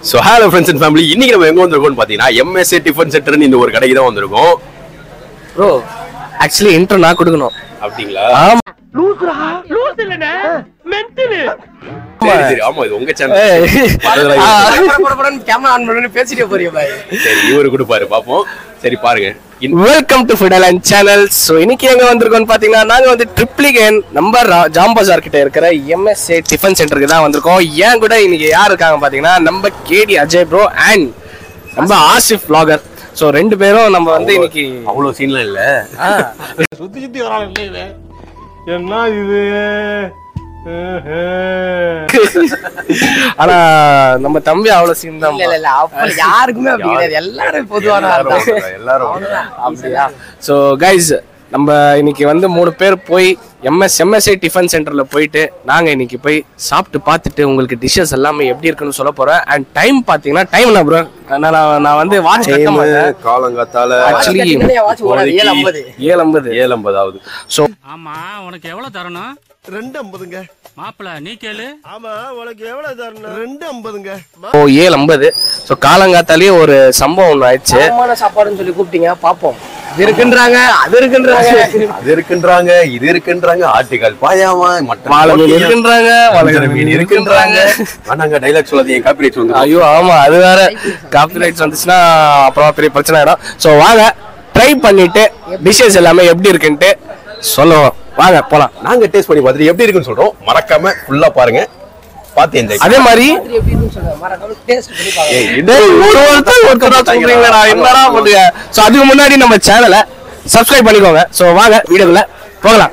So hello friends and family இன்னைக்கு நம்ம எங்க வந்திருக்கோம்னு பார்த்தீங்கன்னா எம்எஸ்ஏ டிஃபன் சென்டர்னு இந்த ஒரு கடைக்கு தான் வந்திருக்கோம் ப்ரோ ஆக்சுவலி இன்ட்ரோ நான் கொடுக்கணும் அப்படிங்களா ஆமா சரி சரி ஆமா இது உங்க ஏய். சேனல் ஆ, கேமரா ஆன் பண்ணி பேசிட்டே போறியா பாய் சரி இவரு கொடுப்பாரு பாப்போம் சரி பாருங்க இன்- welcome to food and channel so இன்னைக்கு எங்க வந்திருக்கோம்னு பாத்தீங்கன்னா நாங்க வந்து ட்ரிப்ளிகேன் நம்ம ரா- ஜாம் பஜார் கிட்ட இருக்கிற எம்எஸ்ஏ டிஃபன் சென்டருக்கு தான் வந்திருக்கோம் ஏன் கூட இன்னைக்கு யார் இருக்காங்க பாத்தீங்கன்னா நம்ம கேடி அஜய் ப்ரோ அண்ட் நம்ம ஆசிஃப் vlogger ஸோ ரெண்டு பேரும் நம்ம வந்து இன்னைக்கு அவ்வளவு சீன்லாம் இல்ல ஆ, சுத்தி சுத்தி வரான் இல்லை இவன் என்ன இது ஆனா நம்ம தம்பி அவ்வளவு சீன் தான் இல்ல இல்ல அப்ப யாருக்குமே அப்படி கிடையாது எல்லாரும் பொதுவான ஆள் தான். எல்லாரும் எல்லாரும் அப்படியா ஸோ கைஸ் நம்ம இன்னைக்கு வந்து மூணு பேர் போய் எம்எஸ் எம்எஸ்ஐ டிஃபன் சென்டர்ல போயிட்டு நாங்க இன்னைக்கு போய் சாப்பிட்டு பார்த்துட்டு உங்களுக்கு டிஷ்ஷஸ் எல்லாமே எப்படி இருக்குன்னு சொல்ல போறேன் அண்ட் டைம் பாத்தீங்கன்னா டைம் என்ன ப்ரோ நான் நான் வந்து வாட்ச் கட்ட மாட்டேன் காலங்காத்தால Actually, கட்டிங்கன்னா watch ஓடாது, ஏழு ஐம்பது. ஏழு ஐம்பது ஏழு ஐம்பதாவது ஸோ ஆமா உனக்கு எவ்வளவு தரணும் ரெண்டு ஐம்பதுங்க மாப்பிள நீ கேளு ஆமா உனக்கு எவ்வளவு தரணும் ரெண்டு ஐம்பதுங்க ஓ ஏழு ஐம்பது ஸோ காலங்காத்தாலேயே ஒரு சம்பவம் ஒன்று ஆயிடுச்சு தரமான சாப்பாடுன்னு சொல்லி கூப்பிட்டீங்க பாப்போம் இது இருக்குன்றாங்க அது இருக்குன்றாங்க அது இருக்குன்றாங்க இது இருக்குன்றாங்க ஆட்டுக்கால் பாயாமா மட்டன் வாழை மீன் போட்டியா, இருக்குன்றாங்க வஞ்சர மீன் இருக்குன்றாங்க ஆனாங்க டைலாக் சொல்லாதீங்க காப்பிரைட் வந்து ஐயோ ஆமா அது வேற காப்பி ரைட்ஸ் வந்துச்சுன்னா அப்புறம் பெரிய பிரச்சனை ஆயிடும் ஸோ வாங்க ட்ரை பண்ணிட்டு டிஷ்ஷஸ் எல்லாமே எப்படி இருக்குன்ட்டு சொல்லுவோம் வாங்க போலாம் நாங்க டேஸ்ட் பண்ணி பார்த்துட்டு எப்படி இருக்குன்னு சொல்றோம் மறக்காம ஃபுல்லா பாருங்க பார்த்து என்ஜாய் அதே மாதிரி எப்படி இருக்குன்னு சொல்லுங்க மறக்காம டேஸ்ட் பண்ணி பாருங்க டேய், ஒரு ஒருத்தர் ஒருத்தரா சொல்றீங்களா என்னடா பண்ணுங்க ஸோ அதுக்கு முன்னாடி நம்ம சேனலை சப்ஸ்கிரைப் பண்ணிக்கோங்க ஸோ வாங்க வீடியோக்குள்ள போகலாம்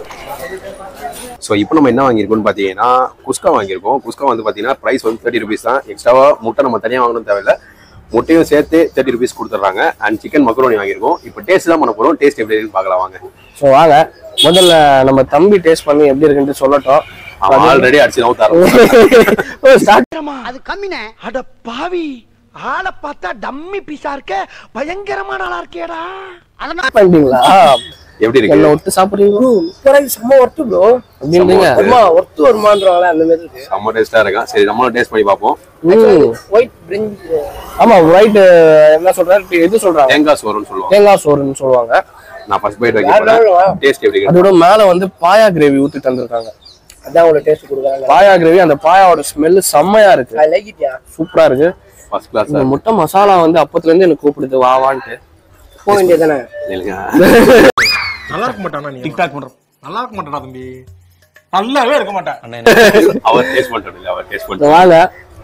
ஸோ இப்போ நம்ம என்ன வாங்கியிருக்கோம்னு பார்த்தீங்கன்னா குஸ்கா வாங்கியிருக்கோம் குஸ்கா வந்து பார்த்தீங்கன்னா ப்ரைஸ் வந்து தேர்ட்டி ருபீஸ் தான் எக்ஸ்ட்ராவா முட்டை நம்ம தனியாக வாங்கணும் தேவையில்ல முட்டையும் சேர்த்து தேர்ட்டி ருபீஸ் கொடுத்துட்றாங்க அண்ட் சிக்கன் மக்ரோனி வாங்கியிருக்கோம் இப்போ டேஸ்ட் தான் பண்ண போகிறோம் டேஸ்ட் எப்படி இருக்குன்னு பார்க்கலாம் வாங்க ஸோ வாங்க முதல்ல நம்ம தம்பி டேஸ்ட் பண்ணி எப்படி இருக்குன்ட்டு சொல்லட்டும் அவன் ஆல்ரெடி அடிச்சு நவுத்தாரன் ஓ, start. அது கம்மினே அட பாவி ஆளை பார்த்தா டம்மி பீஸா இருக்க பயங்கரமான ஆளா இருக்கேடா பண்ணிட்டீங்களா எப்படி என்ன இருக்கு விட்டு சாப்பிடுறீங்க முப்பது செம்ம ஒர்த்து ப்ரோ அப்படின்றீங்க வருமா ஒர்த்து வருமான்றவங்கள அந்த மாதிரி இருக்கு செம்ம டேஸ்ட்டாக இருக்கும் சரி நம்மளும் டேஸ்ட் பண்ணி பார்ப்போம் ம். ஒயிட் பிரிஞ்சு ஆமா ஒயிட் என்ன சொல்றாரு எது சொல்றாங்க தேங்காய் சோறுன்னு சொல்லுவாங்க தேங்காய் சோறுன்னு சொல்லுவாங்க நான் ஃபர்ஸ்ட் பைட் வைக்க வேற போறேன் level. டேஸ்ட் எப்படி இருக்கு அதோட மேல வந்து பாயா கிரேவி ஊத்தி தந்திருக்காங்க அதான் உங்களுக்கு டேஸ்ட் கொடுக்குறாங்க பாயா கிரேவி அந்த பாயாவோட ஸ்மெல் செம்மையா இருக்கு ஐ லைக் இட் யா சூப்பரா இருக்கு ஃபர்ஸ்ட் கிளாஸ் இந்த முட்டை மசாலா வந்து அப்பத்துல இருந்து எனக்கு கூப்பிடுது வா வான்ட்டு போக வேண்டியதானே நல்லா இருக்க மாட்டானா நீ டிக்டாக் பண்றோம் நல்லா இருக்க மாட்டானா தம்பி நல்லாவே இருக்க மாட்டான் அவர் டேஸ்ட் பண்ணிட்டு இல்லை அவர் டேஸ்ட் இந்த பண்ணிட்டு வாங்க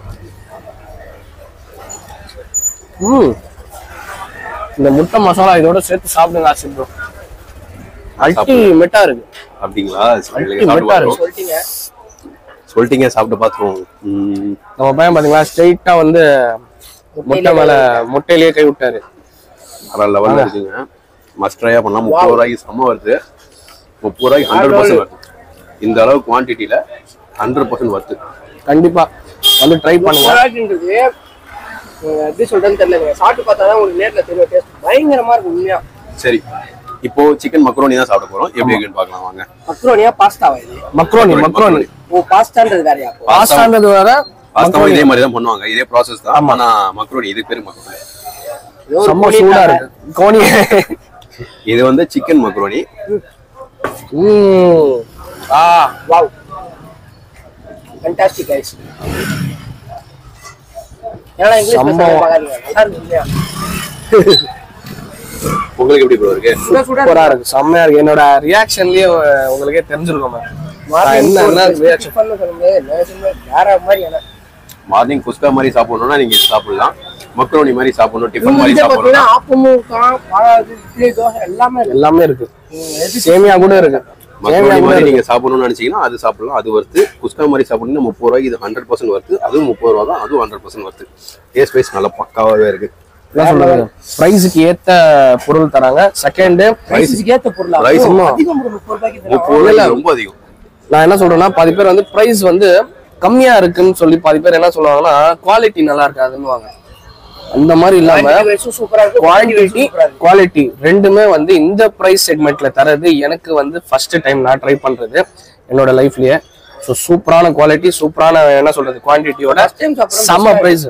ம் இந்த முட்டை மசாலா இதோட சேர்த்து சாப்பிடுங்க ஆசிப் ப்ரோ அல்டிமேட்டா இருக்கு அப்படிங்களா சரி, அல்டி சாப்பிட்டு மெட்டா இருக்கு. பார்ப்போம். சொல்லிட்டீங்க சொல்லிட்டீங்க சாப்பிட்டு பார்த்துருவோம் ம், நம்ம பையன் பாத்தீங்களா ஸ்ட்ரைட்டா வந்து முட்டை மேல முட்டையிலேயே கை விட்டாரு வேற லெவல்ல இருக்குங்க மஸ்ட் ட்ரையா பண்ணலாம் முப்பது ரூபாய்க்கு செம்ம வருது முப்பது ரூபாய்க்கு ஹண்ட்ரட் பர்சன்ட் வருது இந்த அளவு குவான்டிட்டியில ஹண்ட்ரட் பர்சன்ட் வருது கண்டிப்பா வந்து ட்ரை பண்ணுங்க போராட்டின்றது எப்படி சொல்றேன்னு தெரியல சாப்பிட்டு பார்த்தா தான் உங்களுக்கு நேர்ல தெரியும் டேஸ்ட் பயங்கரமா இருக்கும் உண்மையா சரி இப்போ சிக்கன் மக்ரோனி தான் சாப்பிட போறோம் எப்படி இருக்குன்னு பார்க்கலாம் வாங்க மக்ரோனியா பாஸ்தாவா இது மக்ரோனி மக்ரோனி ஓ பாஸ்தான்றது வேறயா அப்போ பாஸ்தான்றது வேற பாஸ்தாவும் இதே மாதிரி தான் பண்ணுவாங்க இதே ப்ராசஸ் தான் ஆனா மக்ரோனி இது பேரு மக்ரோனி ஏதோ ஒரு செம்ம கோழி சூடா தாங்க. இருக்கு கோனி இது வந்து சிக்கன் மக்ரோனி ம். ஆ வாவ் ஃபேண்டாஸ்டிக் கைஸ் ஏன்னா இங்கிலீஷ் செம்ம. பேசுறது பார்க்காதீங்க நல்லா இருக்கு உண்மையா உங்களுக்கு எப்படி ப்ரோ இருக்கு சுட சுட சூப்பரா இருக்கு செம்மையா இருக்கு என்னோட ரியாக்ஷன்லயே உங்களுக்கே தெரிஞ்சிருக்கும் மேம் நான் என்ன என்ன ரியாக்ஷன் பண்ண சொல்லும்போது நிஜமே வேற மாதிரி எனக்கு மார்னிங் குஸ்கா மாதிரி சாப்பிடணும்னா நீங்க இது சாப்பிடலாம் மக்ரோனி மாதிரி சாப்பிடணும் டிஃபன் மாதிரி இங்க பாத்தீங்கன்னா சாப்பிடணும் ஆப்பமும் இருக்கா பழம் இட்லி தோசை எல்லாமே இருக்கு எல்லாமே இருக்கு சேமியா கூட இருக்கு சேமியா மக்ரோனி கூட மாதிரி இருக்கு நீங்க சாப்பிடணும்னு நினைச்சீங்கன்னா அது சாப்பிடலாம் அது வருது குஸ்கா மாதிரி சாப்பிடணும்னா முப்பது ரூபாய்க்கு இது ஹண்ட்ரட் பர்சன்ட் வருது அதுவும் முப்பது ரூபா தான் அதுவும் ஹண்ட்ரட் பர்சன்ட் வருது டேஸ்ட் வைஸ் நல்லா பக்காவாவே இருக்கு என்ன சொல்றது பிரைஸுக்கு ஏத்த பொருள் தராங்க செகண்ட் ரைஸுக்கு ஏத்த பொருளா Rice ஓ, ஆமா. அதிகம் ஒரு முப்பது ரூபாய்க்கு தராங்க. முப்பது ரூபாய்க்கு ரொம்ப அதிகம் நான் என்ன சொல்றேன்னா பாதி பேர் வந்து பிரைஸ் வந்து கம்மியா இருக்குன்னு சொல்லி பாதி பேர் என்ன சொல்லுவாங்கன்னா குவாலிட்டி நல்லா இருக்காதுன்னுவாங்க அந்த மாதிரி இல்லாம Quantity wise உம் சூப்பரா இருக்கு quality wise குவாலிட்டி உம் சூப்பரா இருக்கு. குவாலிட்டி ரெண்டுமே வந்து இந்த பிரைஸ் செக்மெண்ட்ல தரது எனக்கு வந்து ஃபர்ஸ்ட் டைம் நான் ட்ரை பண்றது என்னோட லைஃப்லயே ஸோ சூப்பரான குவாலிட்டி சூப்பரான என்ன சொல்றது குவான்டிட்டியோட First time சாப்பிடுறோம், செம்ம best ஆ பிரைஸ்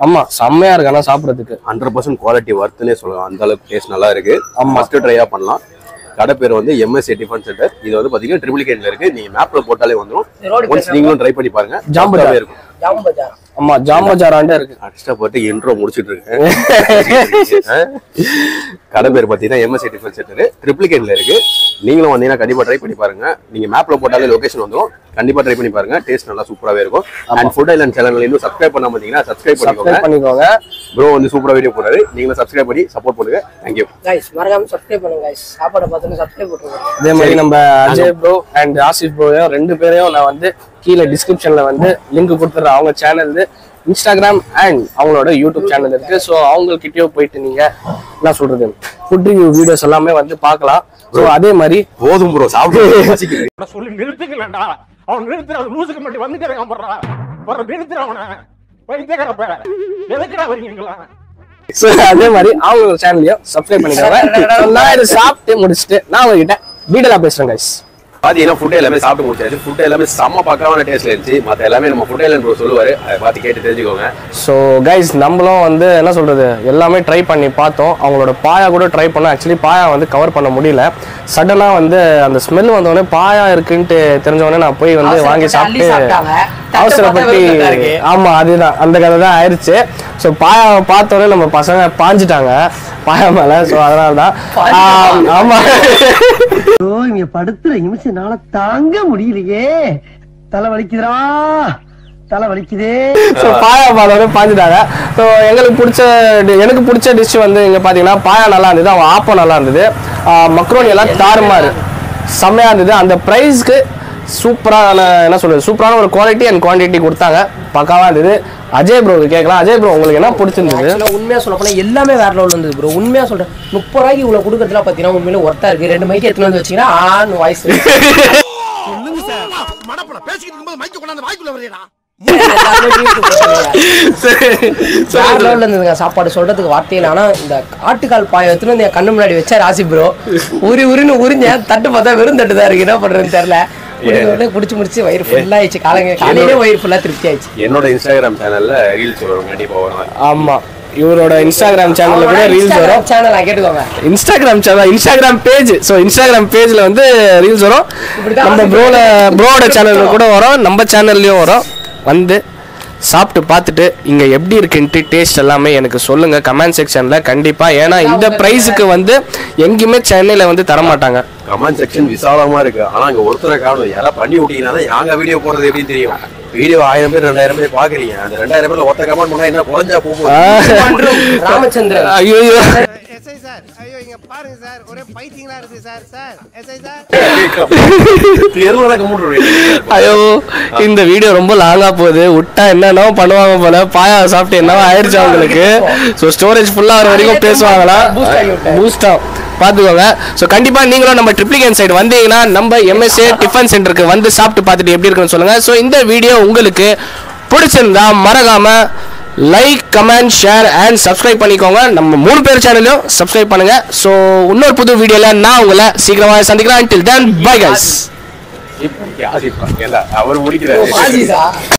ஆமா செம்மையா இருக்கு ஆனா சாப்பிடறதுக்கு ஹண்ட்ரட் பர்சன்ட் குவாலிட்டி ஒர்த்துனே சொல்லலாம் அந்த அளவுக்கு டேஸ்ட் நல்லா இருக்கு ஃபர்ஸ்ட் ட்ரையா பண்ணலாம் கடை பேர் வந்து எம்எஸ்ஏ டிஃபன் சென்டர் இது வந்து பாத்தீங்கன்னா ட்ரிபிள் கேட்ல இருக்கு நீங்க மேப்ல போட்டாலே வந்துரும் ரோடு ஒன்ஸ் நீங்களும் ட்ரை பண்ணி பாருங்க ஜாம்பு ஜாம்பு இருக்கும் ஜாம் பஜார் ஆமா ஜாம்பஜாராண்டே இருக்கு கஷ்டப்பட்டு இன்ட்ரோ முடிச்சிட்டு இருக்கேன் ஆ? கடை பேர் பாத்தீங்கன்னா எம்எஸ்ஏ டிஃபன் சென்டர் ட்ரிபிள் கேட்ல இருக்கு நீங்களும் வந்தீங்கன்னா கண்டிப்பா ட்ரை பண்ணி பாருங்க நீங்க மேப்ல போட்டாலே லொகேஷன் வந்துரும் கண்டிப்பா ட்ரை பண்ணி பாருங்க டேஸ்ட் நல்லா சூப்பராவே இருக்கும் அண்ட் ஃபுட் ஐலண்ட் சேனல் இன்னும் சப்ஸ்கிரைப் பண்ணாம இருந்தீங்கன்னா சப்ஸ்கிரைப் பண்ணிக்கோங்க சப்ஸ்கிரைப் பண்ணிக்கோங்க ப்ரோ வந்து சூப்பரா வீடியோ போடுறாரு நீங்களும் சப்ஸ்கிரைப் பண்ணி சப்போர்ட் பண்ணுங்க தேங்க்யூ கைஸ் மறக்காம சப்ஸ்கிரைப் பண்ணுங்க கைஸ் சாப்பாடை பார்த்துன்னு சப்ஸ்கிரைப் பண்ணுங்க அதே மாதிரி நம்ம அஜய் ப்ரோ அண்ட் ஆசிஃப் ப்ரோவையும் ரெண்டு பேரையும் நான் வந்து கீழே டிஸ்கிரிப்ஷன்ல வந்து லிங்க் கொடுத்துட்றேன் அவங்க சேனல் இன்ஸ்டாகிராம் அண்ட் அவங்களோட யூடியூப் சேனல் இருக்கு ஸோ அவங்கக்கிட்டயும் போயிட்டு நீங்க என்ன சொல்றது ஃபுட் ரிவ்யூ வீடியோஸ் எல்லாமே வந்து பார்க்கலாம் ஸோ அதே மாதிரி போதும் ப்ரோ சாப்பிட்டு பசிக்குது. சொல்லி நிறுத்துக்கலடா அவன் நிறுத்துற அவன் லூசுக்கு மட்டும் வந்துட்டு இருக்கான் போடுறா வர நிறுத்துற அவனை வைத்தியக்கார பேர எதுக்குடா வரீங்களா ஸோ அதே மாதிரி அவங்க சேனலையும் சப்ஸ்கிரைப் பண்ணிக்கோங்க So, நான் இதை சாப்பிட்டு முடிச்சுட்டு நான் உங்ககிட்ட டீட்டெயிலாக பேசுறேன் கைஸ் பாத்தீங்கன்னா ஃபுட் எல்லாமே சாப்பிட்டு முடிச்சாச்சு ஃபுட் எல்லாமே செம்ம பக்காவான டேஸ்ட்ல இருந்துச்சு மத்த எல்லாமே நம்ம ஃபுட் ஐலண்ட் ப்ரோ சொல்லுவாரு அதை பார்த்து கேட்டு தெரிஞ்சுக்கோங்க ஸோ கைஸ் நம்மளும் வந்து என்ன சொல்றது எல்லாமே ட்ரை பண்ணி பார்த்தோம் அவங்களோட பாயா கூட ட்ரை பண்ணோம் ஆக்சுவலி பாயா வந்து கவர் பண்ண முடியல சடனாக வந்து அந்த ஸ்மெல் வந்தோடனே பாயா இருக்குன்ட்டு தெரிஞ்சவொடனே நான் போய் வந்து வாங்கி அள்ளி சாப்பிட்டு சாப்பிட்டாங்க. தட்டை அவசரப்பட்டு பார்த்தா வெறும் தட்டா இருக்கு. ஆமா அதுதான் அந்த கதை தான் ஆயிடுச்சு ஸோ பாயாவை பார்த்தோன்னே நம்ம பசங்க பாஞ்சிட்டாங்க பாயா மேல ஸோ அதனால தான் ஆம், ஆமா ஐயோ இங்க படுத்துற நிமிஷம்னால தாங்க முடியலையே தலை வலிக்குதுடா தலை வலிக்குதே ஸோ பாயா பாலோட பாஞ்சிட்டாங்க ஸோ எங்களுக்கு பிடிச்ச di- எனக்கு பிடிச்ச டிஷ் வந்து இங்கே பார்த்தீங்கன்னா பாயா நல்லா இருந்தது அவன் ஆப்பம் நல்லா இருந்தது மக்ரோனி எல்லாம் தாறுமாறு செம்மையாக இருந்தது அந்த ப்ரைஸ்க்கு சூப்பரான என்ன சொல்றது சூப்பரான ஒரு குவாலிட்டி அண்ட் குவான்டிட்டி கொடுத்தாங்க பக்காவாக இருந்தது அஜய் ப்ரோக்கு கேட்கலாம் அஜய் ப்ரோ உங்களுக்கு என்ன பிடிச்சிருந்தது ஆக்சுவலாக உண்மையா சொல்ல போனா எல்லாமே வேற லெவலில் இருந்தது ப்ரோ உண்மையா சொல்றேன் முப்பது ரூபாய்க்கு இவ்வளவு கொடுக்கறதுலாம் பார்த்தீங்கன்னா உண்மையில ஒர்த்தா இருக்கு ரெண்டு மைக்கு எடுத்துன்னு வந்து வச்சீங்கன்னா ஆன்னு வாய்ஸ் மடப்பட பேசிக்கிட்டு இருக்கும்போது மைக்க கொண்டாந்து வாய்க்குள்ள வரையடா வேற லெவலில் இருந்ததுங்க சாப்பாடு சொல்றதுக்கு வார்த்தையில் ஆனா இந்த ஆட்டுக்கால் பாய எடுத்துன்னு வந்து என் கண்ணு முன்னாடி வச்சார் ராசி ப்ரோ உரி உரின்னு உரிஞ்சேன் தட்டு பார்த்தா வெறும் தட்டு தான் இருக்கு என்ன பண்றதுன்னு தெரியல குடிச்சு முடிச்சு வயிறு ஃபுல்லா ஆயிடுச்சு காலைங்க காலையிலே வயிறு ஃபுல்லா திருப்தி ஆயிடுச்சு என்னோட இன்ஸ்டாகிராம் சேனல்ல ரீல்ஸ் வரும் கண்டிப்பா வரும் ஆமா இவரோட இன்ஸ்டாகிராம் சேனல்ல கூட ரீல்ஸ் வரும் சேனல் கேட்டுக்கோங்க Instagram channel Instagram page so Instagram பேஜ்ல வந்து ரீல்ஸ் வரும் இப்படிதான் நம்ம ப்ரோல ப்ரோட சேனல்ல கூட வரும் நம்ம சேனல்லையும் வரும் வந்து சாப்பிட்டு பார்த்துட்டு இங்க எப்படி இருக்குன்ட்டு டேஸ்ட் எல்லாமே எனக்கு சொல்லுங்க கமெண்ட் செக்ஷன்ல கண்டிப்பா ஏன்னா இந்த ப்ரைஸுக்கு வந்து எங்கேயுமே சென்னையில வந்து தர மாட்டாங்க கமெண்ட் செக்ஷன் விசாலமா இருக்கு ஆனா அங்க ஒருத்தரை காணும் யாராவது பண்ணி விட்டீங்கன்னா தான் யாங்க வீடியோ போடுறது எப்படின்னு தெரியும் வீடியோ ஆயிரம் பேர் ரெண்டாயிரம் பேர் பாக்குறீங்க அந்த ரெண்டாயிரம் பேர்ல ஒருத்த கமெண்ட் பண்ணா என்ன குறைஞ்சா போகும் ராமச்சந்திரன் ஐயோ எஸ்ஐ சார் ஐயோ இங்க பாருங்க சார் ஒரே பைத்தியங்களா இருக்கு சார் சார் எஸ்ஐ சார் தெருவுல கமெண்ட் ஐயோ இந்த வீடியோ ரொம்ப லாங்கா போகுது விட்டா என்னென்னவோ பண்ணுவாங்க போல பாயா சாப்பிட்டு என்னவோ ஆயிடுச்சு அவங்களுக்கு ஸோ ஸ்டோரேஜ் ஃபுல்லா வர வரைக்கும் பேசுவாங்களா Boost ஆகி விட்டேன். பூஸ்டா பாத்துக்கோங்க ஸோ கண்டிப்பா நீங்களும் நம்ம ட்ரிப்ளிகன் சைடு வந்தீங்கன்னா நம்ம எம்எஸ்ஏ டிஃபன் சென்டருக்கு வந்து சாப்பிட்டு பார்த்துட்டு எப்படி இருக்குன்னு சொல்லுங்க ஸோ இந்த வீடியோ உங்களுக்கு பிடிச்சிருந்தா மறக்காம like comment share and subscribe பண்ணிக்கோங்க நம்ம மூணு பேர் சேனலையும் சப்ஸ்கிரைப் பண்ணுங்க ஸோ இன்னொரு புது வீடியோல நான் உங்களை சீக்கிரமாக சந்திக்கிறேன் டில் தென் பை கைஸ் அவர் முடிக்கிறாரு ஆஜிஸா